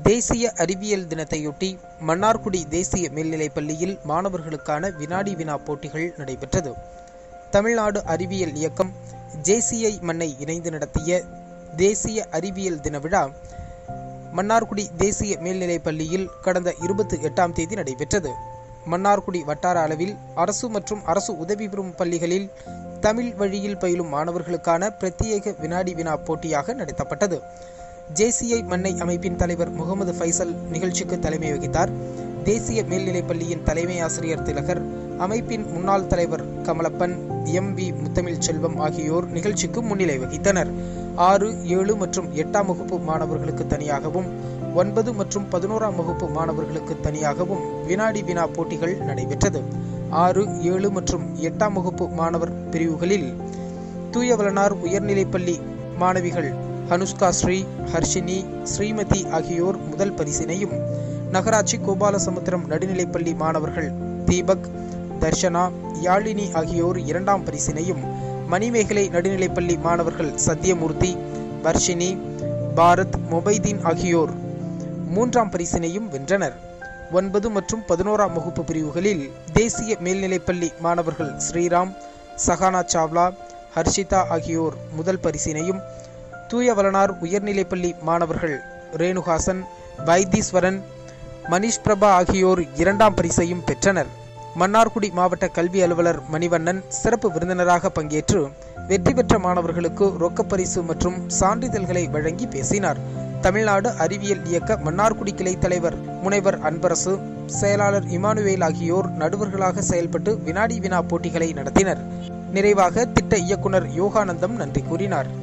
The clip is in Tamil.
தேசிய அறிவியல் தினத்தையொட்டி மன்னார்குடி தேசிய மேல்நிலைப் பள்ளியில் மாணவர்களுக்கான வினாடி வினா போட்டிகள் நடைபெற்றது தமிழ்நாடு அறிவியல் இயக்கம் ஜேசிஐ மண்ணை இணைந்து நடத்திய தேசிய அறிவியல் தின விழா மன்னார்குடி தேசிய மேல்நிலைப் பள்ளியில் கடந்த இருபத்தி எட்டாம் தேதி நடைபெற்றது மன்னார்குடி வட்டார அளவில் அரசு மற்றும் அரசு உதவி பெறும் பள்ளிகளில் தமிழ் வழியில் பயிலும் மாணவர்களுக்கான பிரத்யேக வினாடி வினா போட்டியாக நடத்தப்பட்டது ஜேசிஐ மண்ணை அமைப்பின் தலைவர் முகமது ஃபைசல் நிகழ்ச்சிக்கு தலைமை வகித்தார் தேசிய மேல்நிலைப் பள்ளியின் தலைமை ஆசிரியர் திலகர் அமைப்பின் முன்னாள் தலைவர் கமலப்பன் எம் வி முத்தமிழ் செல்வம் ஆகியோர் நிகழ்ச்சிக்கு முன்னிலை வகித்தனர் ஆறு ஏழு மற்றும் எட்டாம் வகுப்பு மாணவர்களுக்கு தனியாகவும் ஒன்பது மற்றும் பதினோராம் வகுப்பு மாணவர்களுக்கு தனியாகவும் வினாடி வினா போட்டிகள் நடைபெற்றது ஆறு ஏழு மற்றும் எட்டாம் வகுப்பு மாணவர் பிரிவுகளில் தூயவளனார் உயர்நிலைப்பள்ளி மாணவிகள் ஹனுஷ்கா ஸ்ரீ ஹர்ஷினி ஸ்ரீமதி ஆகியோர் முதல் பரிசினையும் நகராட்சி கோபாலசமுத்திரம் நடுநிலைப்பள்ளி மாணவர்கள் தீபக் தர்ஷனா யாழினி ஆகியோர் இரண்டாம் பரிசினையும் மணிமேகலை நடுநிலைப்பள்ளி மாணவர்கள் சத்யமூர்த்தி வர்ஷினி பாரத் மொபைதீன் ஆகியோர் மூன்றாம் பரிசினையும் வென்றனர் ஒன்பது மற்றும் பதினோராம் வகுப்பு பிரிவுகளில் தேசிய மேல்நிலைப்பள்ளி மாணவர்கள் ஸ்ரீராம் சஹானா சாவ்லா ஹர்ஷிதா ஆகியோர் முதல் பரிசினையும் தூயவளனார் உயர்நிலைப்பள்ளி மாணவர்கள் ரேணுகாசன் வைத்தீஸ்வரன் மணிஷ் பிரபா ஆகியோர் இரண்டாம் பரிசையும் பெற்றனர் மன்னார்குடி மாவட்ட கல்வி அலுவலர் மணிவண்ணன் சிறப்பு விருந்தினராக பங்கேற்று வெற்றி பெற்ற மாணவர்களுக்கு ரொக்கப்பரிசு மற்றும் சான்றிதழ்களை வழங்கி பேசினார் தமிழ்நாடு அறிவியல் இயக்க மன்னார்குடி கிளை தலைவர் முனைவர் அன்பரசு செயலாளர் இமானுவேல் ஆகியோர் நடுவர்களாக செயல்பட்டு வினாடி வினா போட்டிகளை நடத்தினர் நிறைவாக திட்ட இயக்குனர் யோகானந்தம் நன்றி கூறினார்